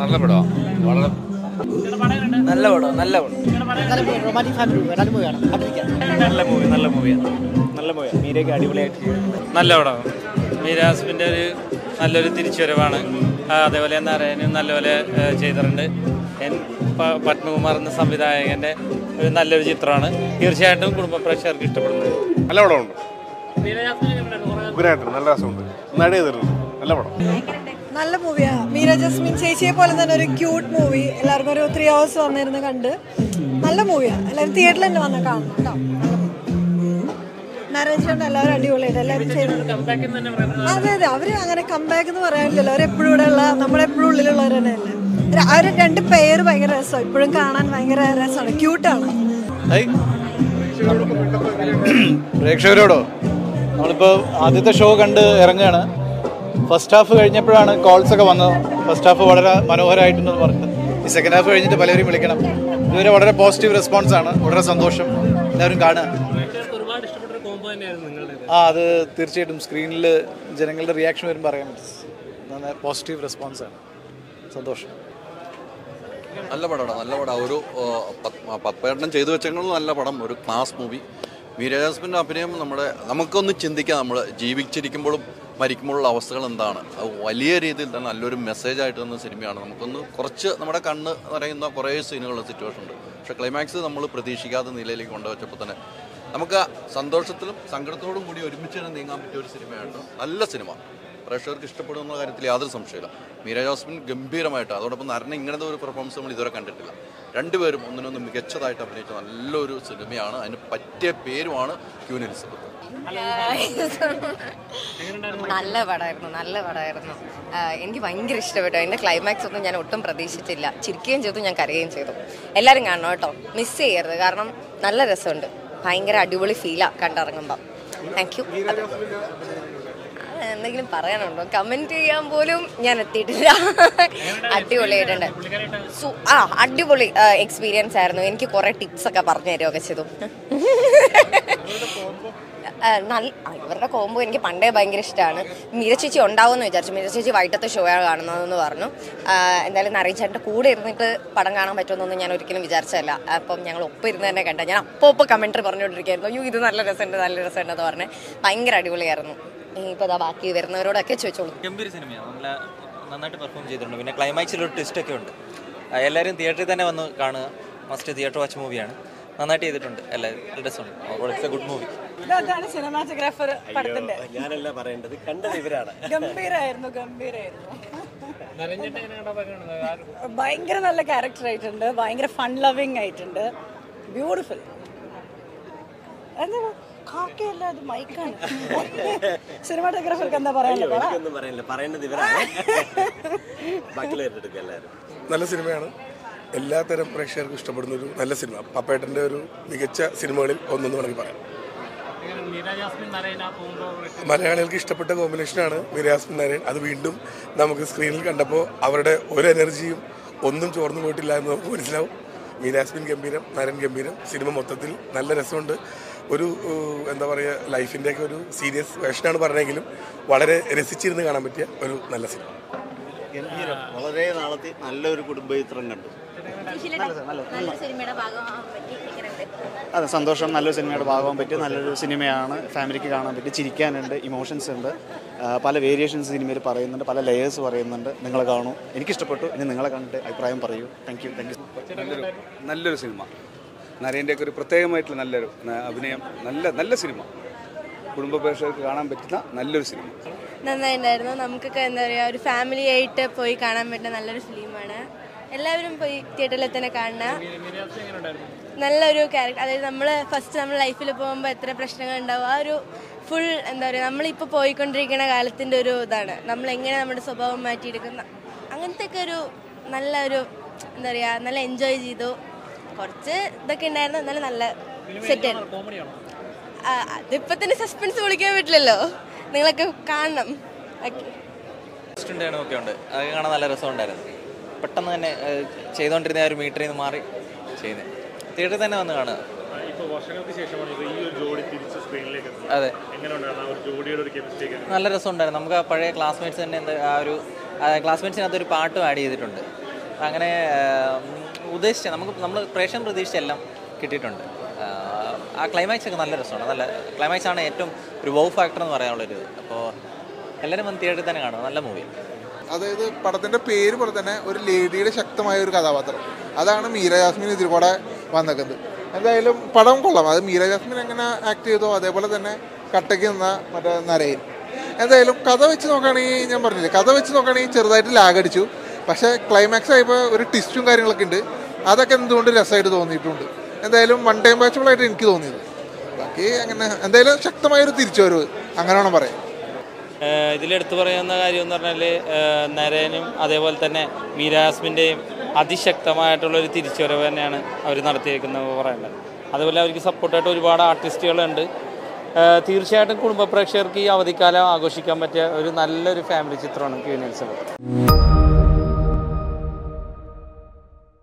നല്ല പടമാണ് വളരെ നല്ല പടം നല്ല പടം റൊമാൻറ്റിക് ഫാമിലി മൂവി നല്ല മൂവിയാണ് കണ്ടിരിക്കാൻ നല്ല മൂവി നല്ല മൂവിയാണ് നല്ല മൂവിയാണ് മീരയൊക്കെ അടിപൊളിയായിട്ട് നല്ല പടമാണ് മീരാസ്മിൻ്റെ ഒരു നല്ലൊരു തിരിച്ചുവരവാണ് ആ, അതേപോലെ നാരായണനും നല്ലപോലെ ഏ, ചെയ്തിട്ടുണ്ട് എൻ പ- പത്മകുമാർ എന്ന സംവിധായകൻ്റെ ഒരു നല്ലൊരു ചിത്രമാണ് തീർച്ചയായിട്ടും കുടുംബ പ്രേക്ഷകർക്ക് ഇഷ്ടപ്പെടുന്നത് നല്ല പടമുണ്ട് ഉഗ്രായിട്ട് നല്ല രസമുണ്ട് നന്നായിട്ട് ചെയ്തിട്ടുണ്ട് നല്ല പടം നല്ല മൂവിയാ മീര ജസ്മിൻ ചേച്ചിയെ പോലെ തന്നെ ഒരു ക്യൂട്ട് മൂവി എല്ലാവർക്കും ഒരു ത്രീ അവേഴ്സ് വന്നിരുന്ന് കണ്ട് നല്ല മൂവിയാ എല്ലാവരും തിയേറ്ററിൽ തന്നെ വന്ന് കാണണം കേട്ടോ നരേന്ദ്രൻ എല്ലാവരും അടിപൊളിയായിട്ട് എല്ലാവരും ചെയ്തു അതെ അതെ അവര് അങ്ങനെ കമ്പാക്ക് എന്ന് പറയാനില്ലല്ലോ അവരെപ്പോഴും ഇവിടെ ഉള്ള നമ്മളെപ്പോഴും ഉള്ളിലുള്ളവർ തന്നെയല്ലേ ഒരു- അവര് രണ്ട് പേര് ഭയങ്കര രസമാണ് ഇപ്പോഴും കാണാൻ ഭയങ്കര രസമാണ് ക്യൂട്ടാണ് പ്രേക്ഷകരോടോ നമ്മളിപ്പോൾ ആദ്യത്തെ ഷോ കണ്ട് ഇറങ്ങുകയാണ് ഫസ്റ്റ് ഹാഫ് കഴിഞ്ഞപ്പോഴാണ് കോൾസ് ഒക്കെ വന്നത് ഫസ്റ്റ് ഹാഫ് വളരെ മനോഹരമായിട്ടുണ്ടെന്ന് പറഞ്ഞത് ഈ സെക്കൻഡ് ഹാഫ് കഴിഞ്ഞിട്ട് പലരും വിളിക്കണം ഇതുവരെ വളരെ പോസിറ്റീവ് റെസ്പോൺസ് ആണ് വളരെ സന്തോഷം എല്ലാവരും കാണുക ആ അത് തീർച്ചയായിട്ടും സ്ക്രീനിൽ ജനങ്ങളുടെ റിയാക്ഷൻ വരുമ്പോൾ അറിയാൻ പറ്റും നന്നായി പോസിറ്റീവ് റെസ്പോൺസ് ആണ് സന്തോഷം നല്ല പടമാണ് നല്ല പടം ഒരു പത്മേട്ടൻ ചെയ്തു വെച്ചെങ്കിലും നല്ല പടം ഒരു ക്ലാസ് മൂവി മീരജാസ്മിൻ്റെ അഭിനയം നമ്മുടെ നമുക്കൊന്ന് ചിന്തിക്കാം നമ്മൾ ജീവിച്ചിരിക്കുമ്പോഴും മരിക്കുമ്പോഴുള്ള അവസ്ഥകൾ എന്താണ് അത് വലിയ രീതിയിൽ തന്നെ നല്ലൊരു മെസ്സേജ് ആയിട്ട് തന്ന സിനിമയാണ് നമുക്കൊന്ന് കുറച്ച് നമ്മുടെ കണ്ണ് നിറയുന്ന കുറേ സീനുകളുള്ള സിറ്റുവേഷൻ ഉണ്ട് പക്ഷേ ക്ലൈമാക്സ് നമ്മൾ പ്രതീക്ഷിക്കാത്ത നിലയിലേക്ക് കൊണ്ടുവച്ചപ്പോൾ തന്നെ നമുക്ക് സന്തോഷത്തിലും സങ്കടത്തോടും കൂടി ഒരുമിച്ച് തന്നെ നീങ്ങാൻ പറ്റിയ ഒരു സിനിമയാണ് നല്ല സിനിമ പ്രേക്ഷകർക്ക് ഇഷ്ടപ്പെടുന്ന കാര്യത്തിൽ യാതൊരു സംശയമില്ല മീര ജോസ്മിൻ ഗംഭീരമായിട്ട് അതോടൊപ്പം നരനെ ഇങ്ങനത്തെ ഒരു പെർഫോമൻസ് നമ്മൾ ഇതുവരെ കണ്ടിട്ടില്ല രണ്ടുപേരും ഒന്നിനൊന്ന് മികച്ചതായിട്ട് അഭിനയിച്ച നല്ലൊരു സിനിമയാണ് അതിന് പറ്റിയ പേരുമാണ് ക്യൂൻ എലിസബത്ത് നല്ല പടമായിരുന്നു നല്ല പടമായിരുന്നു ആഹ് എനിക്ക് ഭയങ്കര ഇഷ്ടപ്പെട്ടു അതിൻ്റെ ക്ലൈമാക്സ് ഒന്നും ഞാൻ ഒട്ടും പ്രതീക്ഷിച്ചില്ല ചിരിക്കുകയും ചെയ്തു ഞാൻ കരയുകയും ചെയ്തു എല്ലാവരും കാണണം കേട്ടോ മിസ് ചെയ്യരുത് കാരണം നല്ല രസമുണ്ട് ഭയങ്കര അടിപൊളി ഫീലാണ് കണ്ടിറങ്ങുമ്പം താങ്ക് യു എന്തെങ്കിലും പറയാനുണ്ടോ കമന്റ് ചെയ്യാൻ പോലും ഞാൻ എത്തിയിട്ടില്ല അടിപൊളിയായിട്ടുണ്ട് സു- ആ അടിപൊളി എക്സ്പീരിയൻസ് ആയിരുന്നു എനിക്ക് കുറെ ടിപ്സ് ഒക്കെ പറഞ്ഞു തരുമൊക്കെ ചെയ്തു ആ, നല്ല ആ, ഇവരുടെ കോംബോ എനിക്ക് പണ്ടേ ഭയങ്കര ഇഷ്ടമാണ് മീര ചേച്ചി ഉണ്ടാവുമെന്ന് വിചാരിച്ചു മീര ചേച്ചി വൈകിട്ടത്തെ ഷോ ആണ് കാണുന്നതെന്ന് പറഞ്ഞു ആ, എന്തായാലും നറീച്ചേട്ടൻ്റെ കൂടെ ഇരുന്നിട്ട് പടം കാണാൻ പറ്റുമെന്നൊന്നും ഞാൻ ഒരിക്കലും വിചാരിച്ചതല്ല അപ്പം ഞങ്ങൾ ഒപ്പം ഇരുന്ന് തന്നെ കണ്ട ഞാൻ അപ്പോൾ ഇപ്പോൾ കമൻറ്ററി പറഞ്ഞുകൊണ്ടിരിക്കുകയായിരുന്നു അയ്യോ ഇത് നല്ല രസമുണ്ട് നല്ല രസമുണ്ട് എന്ന് പറഞ്ഞ് ഭയങ്കര അടിപൊളിയായിരുന്നു ഇപ്പോൾ ഇതാ ബാക്കി വരുന്നവരോടൊക്കെ ചോദിച്ചോളൂ ഗംഭീര സിനിമയാണ് നല്ല നന്നായിട്ട് പെർഫോം ചെയ്തിട്ടുണ്ട് പിന്നെ ക്ലൈമാക്സിൽ ഒരു ട്വിസ്റ്റ് ഒക്കെ ഉണ്ട് ആ, എല്ലാവരും തിയേറ്ററിൽ തന്നെ വന്ന് കാണുക മസ്റ്റ് തിയേറ്റർ വാച്ച് മൂവിയാണ് നന്നായിട്ട് ചെയ്തിട്ടുണ്ട് എല്ലാവരും നല്ല രസമുണ്ട് ഇറ്റ്സ് എ ഗുഡ് മൂവി ഇതാണ് സിനിമാറ്റോഗ്രാഫർ പടത്തിന്റെ ഞാനല്ല പറയേണ്ടത് കണ്ടത് ഇവരാണ് ഗംഭീരായിരുന്നു ഗംഭീരായിരുന്നു ഭയങ്കര നല്ല ക്യാരക്ടർ ആയിട്ടുണ്ട് ഭയങ്കര ഫൺ ലവിങ് ആയിട്ടുണ്ട് ബ്യൂട്ടിഫുൾ എന്താ കാക്കയല്ല അത് മൈക്കാണ് സിനിമാറ്റോഗ്രാഫർക്ക് എന്താ പറയാനുള്ളത് പറ. ഒന്നും പറയില്ല പറയേണ്ടത് ഇവരാണ് ബാക്കിയുള്ളവരുടെ എടുക്കുക എല്ലാവരും നല്ല സിനിമയാണ് എല്ലാത്തരം പ്രേക്ഷകർക്കും ഇഷ്ടപ്പെടുന്ന ഒരു നല്ല സിനിമ പപ്പേട്ടൻ്റെ ഒരു മികച്ച സിനിമകളിൽ ഒന്നെന്ന് വേണമെങ്കിൽ പറയാം മലയാളികൾക്ക് ഇഷ്ടപ്പെട്ട കോമ്പിനേഷനാണ് മീരാസ്മിൻ നരേൻ അത് വീണ്ടും നമുക്ക് സ്ക്രീനിൽ കണ്ടപ്പോൾ അവരുടെ ഒരു എനർജിയും ഒന്നും ചോർന്നു പോയിട്ടില്ല എന്ന് നമുക്ക് മനസ്സിലാവും മീരാസ്മിൻ ഗംഭീരം നരൻ ഗംഭീരം സിനിമ മൊത്തത്തിൽ നല്ല രസമുണ്ട് ഒരു ഏഹ്, എന്താ പറയുക ലൈഫിൻ്റെയൊക്കെ ഒരു സീരിയസ് വേഷനാണ് പറഞ്ഞെങ്കിലും വളരെ രസിച്ചിരുന്ന് കാണാൻ പറ്റിയ ഒരു നല്ല സിനിമ ഗംഭീരം വളരെ നാളത്തെ നല്ലൊരു കുടുംബചിത്രം കണ്ടു അതെ സന്തോഷം നല്ലൊരു സിനിമയുടെ ഭാഗമാകാൻ പറ്റിയ നല്ലൊരു സിനിമയാണ് ഫാമിലിക്ക് കാണാൻ പറ്റും ചിരിക്കാനുണ്ട് ഇമോഷൻസ് ഉണ്ട് ആ, പല വേരിയേഷൻസ് സിനിമയിൽ പറയുന്നുണ്ട് പല ലെയേഴ്സ് പറയുന്നുണ്ട് നിങ്ങൾ കാണൂ എനിക്കിഷ്ടപ്പെട്ടു ഇനി നിങ്ങളെ കണ്ടിട്ട് അഭിപ്രായം പറയൂ താങ്ക് യു താങ്ക് യു നല്ലൊരു നല്ലൊരു സിനിമ നരേൻ്റെയൊക്കെ ഒരു പ്രത്യേകമായിട്ടുള്ള നല്ലൊരു ന- അഭിനയം നല്ല നല്ല സിനിമ കുടുംബ പ്രേക്ഷകർക്ക് കാണാൻ പറ്റുന്ന നല്ലൊരു സിനിമ നന്നായിട്ടുണ്ടായിരുന്നു നമുക്കൊക്കെ എന്താ പറയുക ഒരു ഫാമിലി ആയിട്ട് പോയി കാണാൻ പറ്റുന്ന നല്ലൊരു ഫിലിമാണ് എല്ലാവരും പോയി തിയേറ്ററിൽ തന്നെ കാണുക നല്ലൊരു ക്യാരക്ടർ അതായത് നമ്മൾ ഫസ്റ്റ് നമ്മൾ ലൈഫിൽ പോകുമ്പോൾ എത്ര പ്രശ്നങ്ങൾ ഉണ്ടാവും ആ ഒരു ഫുൾ എന്താ പറയുക നമ്മളിപ്പോൾ പോയിക്കൊണ്ടിരിക്കുന്ന കാലത്തിൻ്റെ ഒരു ഇതാണ് നമ്മൾ എങ്ങനെ നമ്മുടെ സ്വഭാവം മാറ്റിയെടുക്കുന്ന അങ്ങനത്തെ ഒക്കെ ഒരു നല്ല ഒരു എന്താ പറയുക നല്ല എൻജോയ് ചെയ്തു കുറച്ച് ഇതൊക്കെ ഉണ്ടായിരുന്നു എന്നാലും നല്ല സെറ്റ് ആയിരുന്നു ആ, അതിപ്പോ തന്നെ സസ്പെൻസ് വിളിക്കാൻ പറ്റില്ലല്ലോ നിങ്ങളൊക്കെ കാണണം ഓക്കെ ഉണ്ടായിരുന്നു ഒക്കെ ഉണ്ട് അത് കാണാൻ നല്ല രസമുണ്ടായിരുന്നു പെട്ടെന്ന് തന്നെ ഏഹ്, ചെയ്തുകൊണ്ടിരുന്ന ആ ഒരു മീറ്ററിൽ നിന്ന് മാറി ചെയ്യുന്നത് തിയേറ്ററിൽ തന്നെ വന്ന് കാണുക ഇപ്പോൾ വർഷങ്ങൾക്ക് ശേഷമാണ് ഇത് ഈ ഒരു ജോഡി തിരിച്ച് സ്ക്രീനിലേക്ക് എത്തുന്നത് അതെ എങ്ങനെ ഉണ്ടായിരുന്നു ആ ഒരു ജോഡിയുടെ ഒരു കെമിസ്ട്രി നല്ല രസമുണ്ടായിരുന്നു നമുക്ക് ആ പഴയ ക്ലാസ്മേറ്റ്സ് തന്നെ എന്താ ആ ഒരു ക്ലാസ്മേറ്റ്സിനകത്ത് ഒരു പാട്ടും ആഡ് ചെയ്തിട്ടുണ്ട് അങ്ങനെ ആം, ഉദ്ദേശിച്ച നമുക്ക് നമ്മൾ പ്രേക്ഷകൻ പ്രതീക്ഷിച്ച എല്ലാം കിട്ടിയിട്ടുണ്ട് ആ, ആ ക്ലൈമാക്സ് ഒക്കെ നല്ല രസമാണ് നല്ല ക്ലൈമാക്സ് ആണ് ഏറ്റവും ഒരു വൗ ഫാക്ടർ എന്ന് പറയാനുള്ളൊരു ഇത് അപ്പോൾ എല്ലാവരും വന്ന് തിയേറ്ററിൽ തന്നെ കാണുക നല്ല മൂവിയാണ് അതായത് പടത്തിന്റെ പേര് പോലെ തന്നെ ഒരു ലേഡിയുടെ ശക്തമായ ഒരു കഥാപാത്രം അതാണ് മീര ജാസ്മിൻ ഇതിൽ കൂടെ വന്നേക്കുന്നത് എന്തായാലും പടം കൊള്ളാം അത് മീര ജാസ്മിൻ എങ്ങനെ ആക്ട് ചെയ്തോ അതേപോലെ തന്നെ കട്ടയ്ക്ക് നിന്ന മറ്റേ നരയൻ എന്തായാലും കഥ വെച്ച് നോക്കുകയാണെങ്കിൽ ഞാൻ പറഞ്ഞില്ലേ കഥ വെച്ച് നോക്കുകയാണെങ്കിൽ ചെറുതായിട്ട് ലാഗ് അടിച്ചു പക്ഷേ ക്ലൈമാക്സ് ആയപ്പോൾ ഒരു ട്വിസ്റ്റും കാര്യങ്ങളൊക്കെ ഉണ്ട് അതൊക്കെ എന്തുകൊണ്ട് രസമായിട്ട് തോന്നിയിട്ടുണ്ട് എന്തായാലും വൺ ടൈം വാച്ചബിൾ ആയിട്ട് എനിക്ക് തോന്നിയത് ബാക്കി അങ്ങനെ എന്തായാലും ശക്തമായൊരു തിരിച്ചുവരവ് അങ്ങനെ വേണം പറയാം ഏഹ് ഇതിലെടുത്തു പറയുന്ന കാര്യം എന്ന് പറഞ്ഞാൽ നരേനും അതേപോലെ തന്നെ മീരാസ്മിൻ്റെയും അതിശക്തമായിട്ടുള്ളൊരു തിരിച്ചുവരവ് തന്നെയാണ് അവർ നടത്തിയേക്കുന്നത് പറയുന്നത് അതുപോലെ അവർക്ക് സപ്പോർട്ടായിട്ട് ഒരുപാട് ആർട്ടിസ്റ്റുകളുണ്ട് ഏഹ് തീർച്ചയായിട്ടും കുടുംബ പ്രേക്ഷകർക്ക് ഈ അവധിക്കാലം ആഘോഷിക്കാൻ പറ്റിയ ഒരു നല്ലൊരു ഫാമിലി ചിത്രമാണ് ക്യൂനിയൽസ്